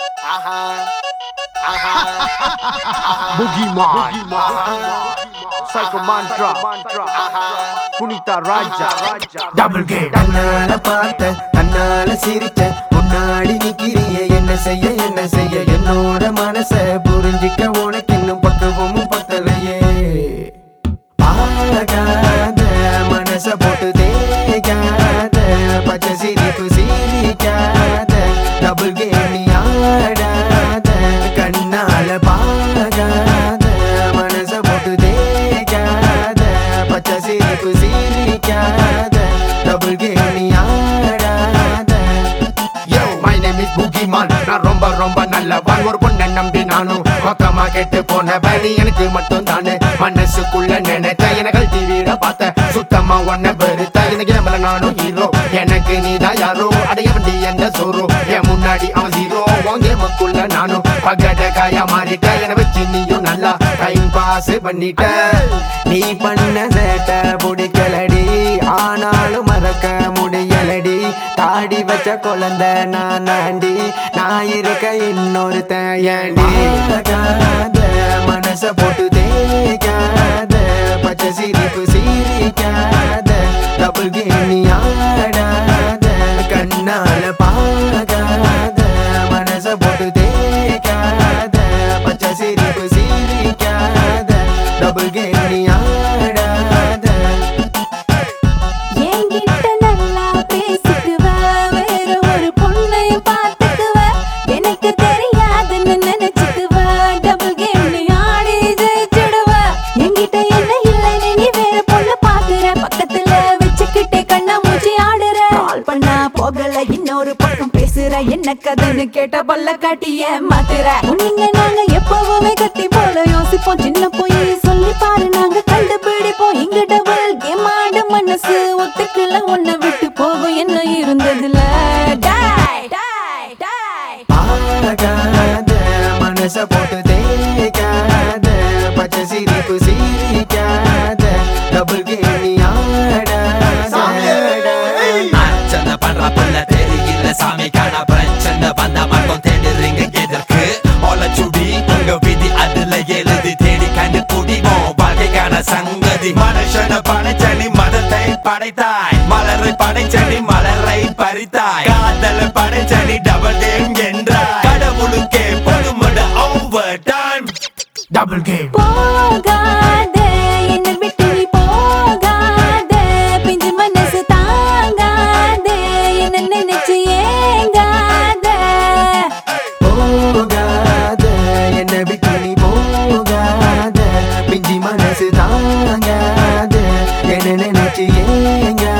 Boogeyman, Psycho Mantra, Punita Raja, Double Game. தன்னால பார்த்த தன்னால சிரிச்ச முன்னாடி நிக்கிறிய என்ன செய்ய என்ன செய்ய என்னோட மனச புரிஞ்சிக்க உனக்கு இன்னும் பக்குவமும் பத்தலையே ஆகாத மனச போட்டு தேய்க்காத பச்சை சிரிப்பு சிரிக்காத டபுள் கேம் ஆடாத கண்ணால பாகாத மனச போட்டு தேய்க்காத பச்சை சிரிப்பு சிரிக்காத டபுள் கேம் ஆடாத Yo, my name is Boogeyman. நான் ரொம்ப ரொம்ப நல்லவன் ஒரு பொண்ணை நம்பி நானும் மொத்தமா கெட்டு போன பலி எனக்கு மட்டும் தானே மனசுக்குள்ள நினைத்த எனக்கு டிவியில பார்த்த சுத்தமா ஒன்ன பெருத்த இந்த கேம்ல நானும் ஹீரோ எனக்கு நீதான் யாரோ அடைய வண்டி எந்த சோரோ என் முன்னாடி அவன் ஜீரோ உன் கேமுக்குள்ள நானும் பகட காயா மாறிட்ட என வச்சு நீயும் நல்லா டைம் பாஸ் பண்ணிட்ட நீ பண்ண சேட்ட பிடிக்கலடி ஆனாலும் மறக்க முடியலடி தாடி வச்ச குழந்தை நான் ஆண்டி நான் இருக்க இன்னொரு தேயண்டி மனச போட்டு தேய்க்காத பச்சை சிரிப்பு சிரிக்காத டபுள் கேணி ஆடாத கண்ணால பாகாத மனச போட்டு தேய்க்காத பச்சை சிரிப்பு சிரிக்காத டபுள் கேணி ஆடாத என்கிட்ட நல்லா பேசிக்குவ வேற ஒரு பொண்ணையும் பார்த்துக்குவ எனக்கு தெரியாதுன்னு நினைச்சுக்குவ டபுள் கேம் நீ ஆடி ஜெயிச்சிடுவ என்கிட்ட என்ன இல்லைன்னு நீ வேற பொண்ணு பாக்குற பக்கத்துல வச்சுக்கிட்டே கண்ணா மூச்சி ஆடுற கால் பண்ணா போகல இன்னொரு பக்கம் பேசுற என்ன கதைன்னு கேட்ட பல்ல காட்டிய மாத்துற நீங்க நாங்க எப்பவுமே கத்தி போல யோசிப்போம் சின்ன போய் சொல்லி பாரு நாங்க கண்டுபிடிப்போம் இங்க டபுள் கேம் ஆட மனசு ஒத்துக்கல உன்னை விட்டு போகும் என்ன இருந்ததுல டாய் டாய் டாய் ஆகாத மனச போட்டு தேய்க்காத பச்சை சிரிப்பு சிரிக்காத டபுள் கேணி ஆடாத அர்ச்சனை பண்ற புள்ள தெரியல சாமிக்கான பிரச்சனை வந்த மட்டும் தேடுறீங்க எதற்கு ஒலச்சுடி உங்க விதி அதுல எழுதி தேடி கண்டு குடிவோம் வாழ்க்கைக்கான சங்கதி மனுஷன படைச்சனி மதத்தை படைத்தாய் மலரை படைச்சனி மலரை பறித்தாய் காதல படைச்சனி டபுள் கேம் என்றாய் கடவுளுக்கே பொறுமட ஓவர் டைம் Double Game. போகாத என்னை விட்டு நீ போகாத பிஞ்சு மனசு தாங்காத என்ன நினைச்சு ஏங்காத போகாத என்ன விட்டு நீ போகாத பிஞ்சி மனசு தாங்காத என்ன நினைச்சு ஏங்க